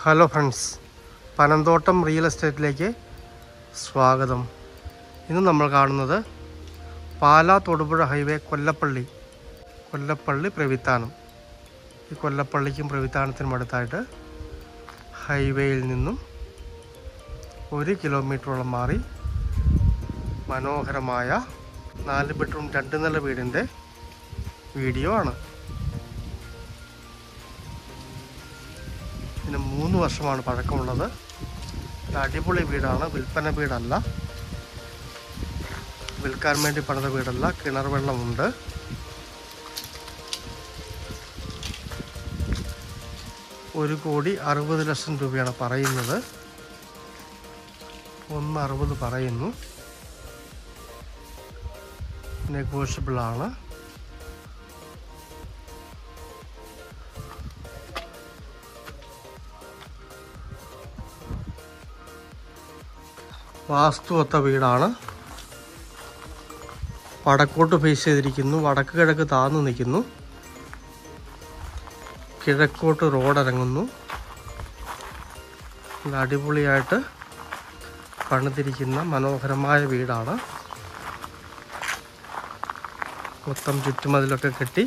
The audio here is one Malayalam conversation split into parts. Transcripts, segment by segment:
ഹലോ ഫ്രണ്ട്സ് പനന്തോട്ടം റിയൽ എസ്റ്റേറ്റിലേക്ക് സ്വാഗതം ഇന്ന് നമ്മൾ കാണുന്നത് പാലാ തൊടുപുഴ ഹൈവേ കൊല്ലപ്പള്ളി കൊല്ലപ്പള്ളി പ്രവിത്താനം ഈ കൊല്ലപ്പള്ളിക്കും പ്രവിത്താനത്തിനും അടുത്തായിട്ട് ഹൈവേയിൽ നിന്നും ഒരു കിലോമീറ്ററോളം മാറി മനോഹരമായ നാല് ബെഡ്റൂം രണ്ട് നില വീടിൻ്റെ വീഡിയോ ആണ് ഇതിന് മൂന്ന് വർഷമാണ് പഴക്കമുള്ളത് ഇത് അടിപൊളി വീടാണ് വിൽപ്പന വീടല്ല വിൽക്കാൻ വേണ്ടി പണിത വീടല്ല കിണർ വെള്ളമുണ്ട് ഒരു കോടി അറുപത് ലക്ഷം രൂപയാണ് പറയുന്നത് ഒന്ന് അറുപത് പറയുന്നു നെഗോഷ്യബിൾ ആണ് വാസ്തുവത്ത വീടാണ് വടക്കോട്ട് ഫേസ് ചെയ്തിരിക്കുന്നു വടക്ക് കിഴക്ക് താന്നു നിൽക്കുന്നു കിഴക്കോട്ട് റോഡ് ഇറങ്ങുന്നു നല്ല അടിപൊളിയായിട്ട് പണിതിരിക്കുന്ന മനോഹരമായ വീടാണ് മൊത്തം ചുറ്റുമതിലൊക്കെ കെട്ടി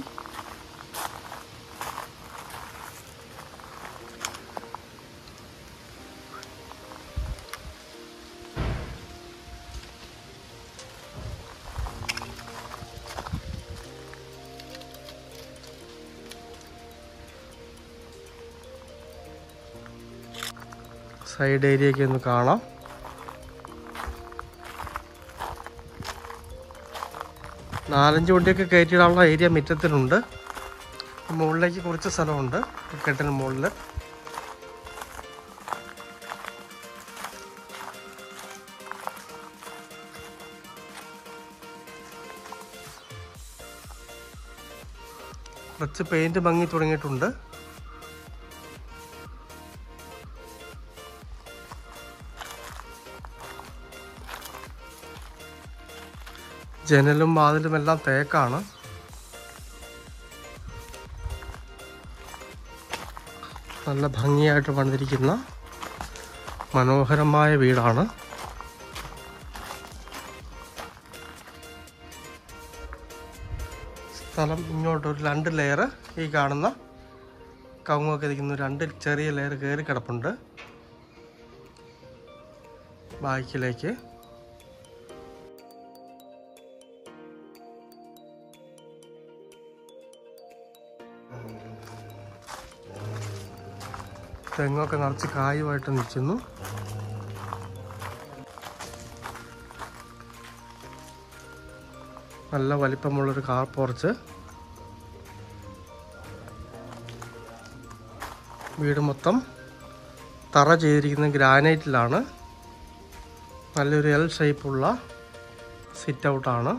സൈഡ് ഏരിയയൊക്കെ ഒന്ന് കാണാം നാലഞ്ച് വണ്ടിയൊക്കെ കയറ്റിയിടാനുള്ള ഏരിയ മുറ്റത്തിനുണ്ട് മുകളിലേക്ക് കുറച്ച് സ്ഥലമുണ്ട് കെട്ടിന് മുകളിൽ കുറച്ച് പെയിന്റ് ഭംഗി തുടങ്ങിയിട്ടുണ്ട് ജനലും വാതിലും എല്ലാം തേക്കാണ് നല്ല ഭംഗിയായിട്ട് പണിതിരിക്കുന്ന മനോഹരമായ വീടാണ് സ്ഥലം ഇങ്ങോട്ട് ഒരു രണ്ട് ലെയർ ഈ കാണുന്ന കവുങ്ങൊക്കെ ഇരിക്കുന്ന രണ്ട് ചെറിയ ലെയർ കയറി കിടപ്പുണ്ട് ബാക്കിലേക്ക് തെങ്ങൊക്കെ നിറച്ച് കായുമായിട്ട് നിൽക്കുന്നു നല്ല വലിപ്പമുള്ളൊരു കാർ പോർച്ച് വീട് മൊത്തം തറ ചെയ്തിരിക്കുന്ന ഗ്രാനൈറ്റിലാണ് നല്ലൊരു എൽ ഷേപ്പുള്ള സിറ്റ് ഔട്ടാണ്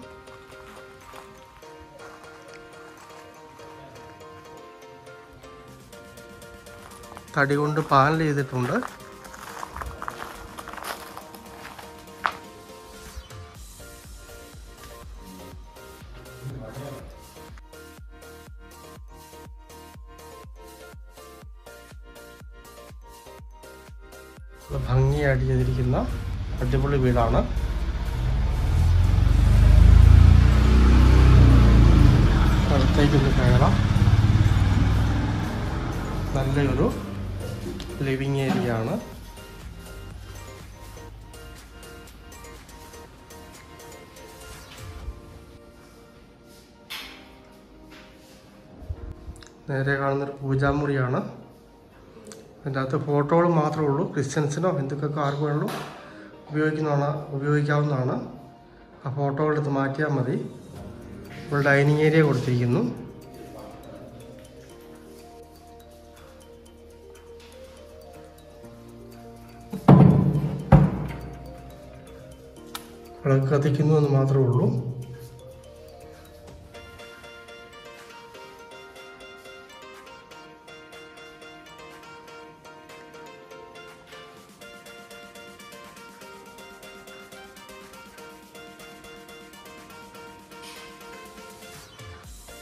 തടി കൊണ്ട് പാനൽ ചെയ്തിട്ടുണ്ട് ഭംഗിയായിട്ട് ചെയ്തിരിക്കുന്ന അടിപൊളി വീടാണ് അടുത്തേക്കൊന്ന് കയറാം നല്ലൊരു ലിവിങ് ഏരിയ ആണ് നേരെ കാണുന്നൊരു പൂജാമുറിയാണ് അതിൻ്റെ അകത്ത് ഫോട്ടോകൾ മാത്രമേ ഉള്ളൂ ക്രിസ്ത്യൻസിനോ ഹിന്ദുക്കൾക്കോ ആർക്ക് വേണമെങ്കിലും ഉപയോഗിക്കുന്നതാണ് ഉപയോഗിക്കാവുന്നതാണ് ആ ഫോട്ടോകൾ എടുത്ത് മാറ്റിയാൽ മതി ഇവിടെ ഡൈനിങ് ഏരിയ കൊടുത്തിരിക്കുന്നു വിളക്ക് കത്തിക്കുന്നു എന്ന് മാത്രമേ ഉള്ളൂ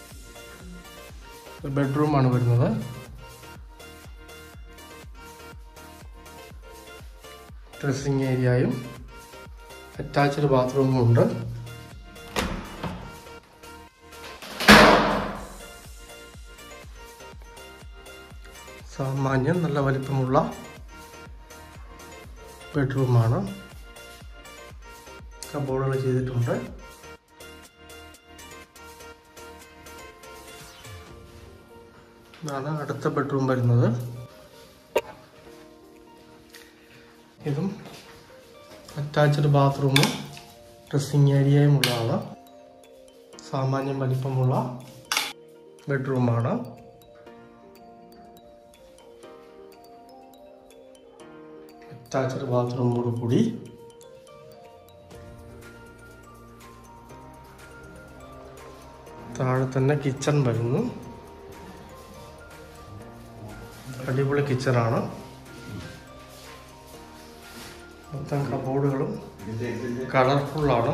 ബെഡ്റൂമാണ് വരുന്നത് ഡ്രസ്സിങ് ഏരിയയും അറ്റാച്ച്ഡ് ബാത്റൂമും ഉണ്ട് സാമാന്യം നല്ല വലിപ്പമുള്ള ബെഡ്റൂമാണ് കബോർഡുകൾ ചെയ്തിട്ടുണ്ട് ഇതാണ് അടുത്ത ബെഡ്റൂം വരുന്നത് ഇതും അറ്റാച്ച്ഡ് ബാത്റൂമും ഡ്രസ്സിങ് ഏരിയയും ഉള്ളതാണ് സാമാന്യം വലിപ്പമുള്ള ബെഡ്റൂമാണ് അറ്റാച്ച്ഡ് ബാത്റൂമോട് കൂടി താഴെ തന്നെ കിച്ചൺ വരുന്നു അടിപൊളി കിച്ചണാണ് മൊത്തം കബോർഡുകളും കളർഫുള്ളാണ്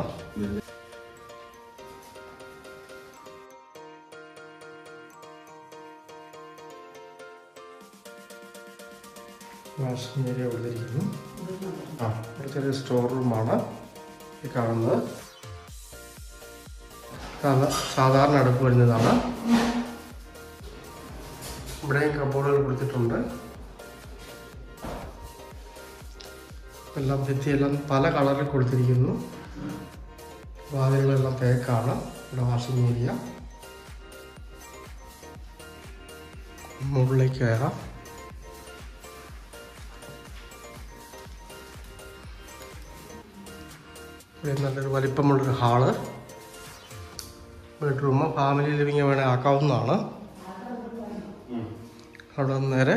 വാഷിംഗ് ഏരിയ കൊടുത്തിരിക്കുന്നു ആ ഒരു ചെറിയ സ്റ്റോർ റൂമാണ് ഈ കാണുന്നത് സാധാ- സാധാരണ അടുപ്പ് വരുന്നതാണ് ഇവിടെയും കബോർഡുകൾ കൊടുത്തിട്ടുണ്ട് എല്ലാം ഭിത്തിയെല്ലാം പല കളറിൽ കൊടുത്തിരിക്കുന്നു വാതിലുകളെല്ലാം തേക്കാണ് ഇവിടെ വാഷിംഗ് ഏരിയ മുകളിലേക്ക് കയറാം ഇവിടെ നല്ലൊരു വലിപ്പമുള്ളൊരു ഹാള് ബെഡ്റൂം ഫാമിലി ലിവിങ് വേണേൽ ആക്കാവുന്നതാണ് അവിടെ നിന്ന് നേരെ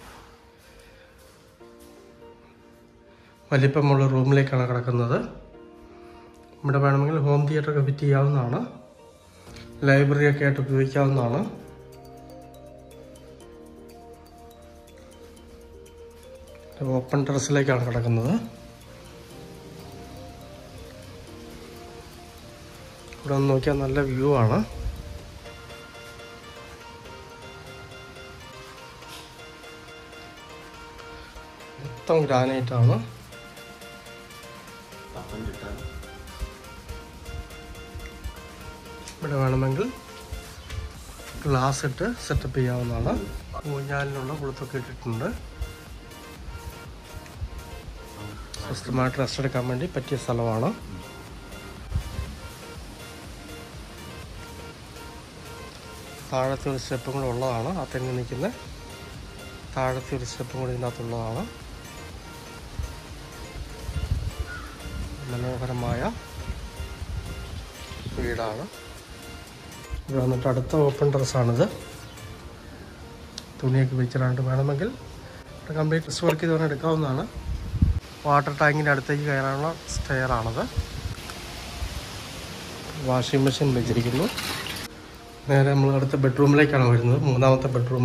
വലിപ്പമുള്ള റൂമിലേക്കാണ് കിടക്കുന്നത് ഇവിടെ വേണമെങ്കിൽ ഹോം തിയേറ്റർ ഒക്കെ ഫിറ്റ് ചെയ്യാവുന്നതാണ് ലൈബ്രറി ഒക്കെ ആയിട്ട് ഉപയോഗിക്കാവുന്നതാണ് ഓപ്പൺ ടെറസിലേക്കാണ് കിടക്കുന്നത് ഇവിടെ നിന്ന് നോക്കിയാൽ നല്ല വ്യൂ ആണ് മൊത്തം ഗ്രാനൈറ്റ് ആണ് ഇവിടെ വേണമെങ്കിൽ ഗ്ലാസ് ഇട്ട് സെറ്റപ്പ് ചെയ്യാവുന്നതാണ് ഊഞ്ഞാലിനുള്ള കുളത്തൊക്കെ ഇട്ടിട്ടുണ്ട് സ്വസ്ഥമായിട്ട് റെസ്റ്റ് എടുക്കാൻ വേണ്ടി പറ്റിയ സ്ഥലമാണ് താഴത്തെ ഒരു സ്റ്റെപ്പും കൂടെ ഉള്ളതാണ് ആ തെങ്ങ് നിൽക്കുന്ന താഴത്തെ ഒരു സ്റ്റെപ്പും കൂടി ഇതിനകത്തുള്ളതാണ് മനോഹരമായ വീടാണ് ഇവിടെ വന്നിട്ട് അടുത്ത ഓപ്പൺ ടെറസാണിത് തുണിയൊക്കെ വെച്ചിട്ടുണ്ട് വേണമെങ്കിൽ കംപ്ലീറ്റ് ഡ്രസ് വർക്ക് ചെയ്ത് വേണം എടുക്കാവുന്നതാണ് വാട്ടർ ടാങ്കിൻ്റെ അടുത്തേക്ക് കയറാനുള്ള സ്റ്റെയറാണത് വാഷിംഗ് മെഷീൻ വെച്ചിരിക്കുന്നു നേരെ നമ്മൾ അടുത്ത ബെഡ്റൂമിലേക്കാണ് വരുന്നത് മൂന്നാമത്തെ ബെഡ്റൂം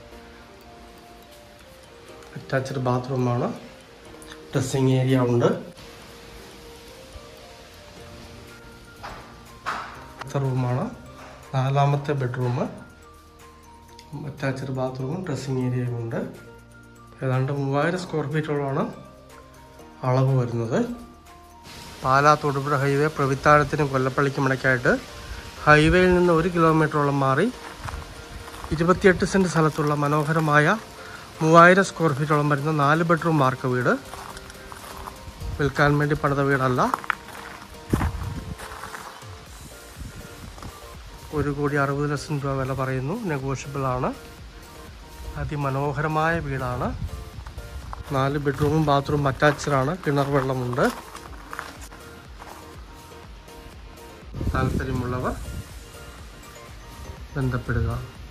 അറ്റാച്ച്ഡ് ബാത്റൂമാണ് ഡ്രസ്സിങ് ഏരിയ ഉണ്ട് അടുത്ത റൂമാണ് നാലാമത്തെ ബെഡ്റൂം അറ്റാച്ച്ഡ് ബാത്റൂമും ഡ്രസ്സിങ് ഏരിയയും ഉണ്ട് ഏതാണ്ട് മൂവായിരം സ്ക്വയർ ഫീറ്റോളമാണ് അളവ് വരുന്നത് പാലാ തൊടുപുഴ ഹൈവേ പ്രവിത്താഴത്തിനും കൊല്ലപ്പള്ളിക്കും ഇടയ്ക്കായിട്ട് ഹൈവേയിൽ നിന്ന് ഒരു കിലോമീറ്ററോളം മാറി ഇരുപത്തിയെട്ട് സെൻറ്റ് സ്ഥലത്തുള്ള മനോഹരമായ മൂവായിരം സ്ക്വയർ ഫീറ്റോളം വരുന്ന നാല് ബെഡ്റൂം മാർക്ക് വീട് വിൽക്കാൻ വേണ്ടി പണിത വീടല്ല ഒരു കോടി അറുപത് ലക്ഷം രൂപ വില പറയുന്നു നെഗോഷ്യബിൾ ആണ് അതിമനോഹരമായ വീടാണ് നാല് ബെഡ്റൂമും ബാത്റൂം അറ്റാച്ച്ഡാണ് കിണർ വെള്ളമുണ്ട് താല്പര്യമുള്ളവർ ബന്ധപ്പെടുക